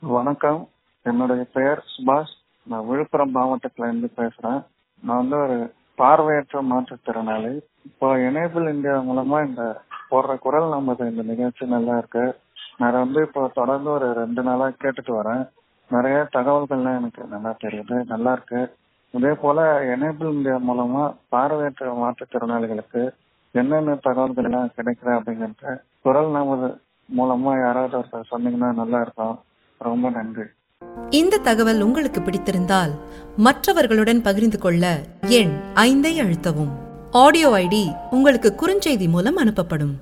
வணக்கம் என்னுடைய பெயர் சுபாஷ் நான் விழுப்புரம் மாவட்டத்துல இருந்து பேசுறேன் நான் வந்து ஒரு பார்வையற்ற மாற்றுத்திறனாளி இப்போ எனேபிள் இந்தியா மூலமா இந்த போடுற குரல் நமது இந்த நிகழ்ச்சி நல்லா இருக்கு நான் வந்து இப்போ தொடர்ந்து ஒரு ரெண்டு நாளா கேட்டுட்டு வரேன் நிறைய தகவல்கள்லாம் எனக்கு நல்லா தெரியுது நல்லா இருக்கு இதே போல எனேபிள் இந்தியா மூலமா பார்வையற்ற மாற்றுத்திறனாளிகளுக்கு என்னென்ன தகவல்கள் எல்லாம் கிடைக்குது அப்படிங்கறத குரல் நமது மூலமா யாராவது ஒருத்தர் சொன்னீங்கன்னா நல்லா இருக்கும் ரொம்ப நன்றி இந்த தகவல் உங்களுக்கு பிடித்திருந்தால் மற்றவர்களுடன் பகிர்ந்து கொள்ள எண் ஐந்தை அழுத்தவும் ஆடியோ ஐடி உங்களுக்கு குறுஞ்செய்தி மூலம் அனுப்பப்படும்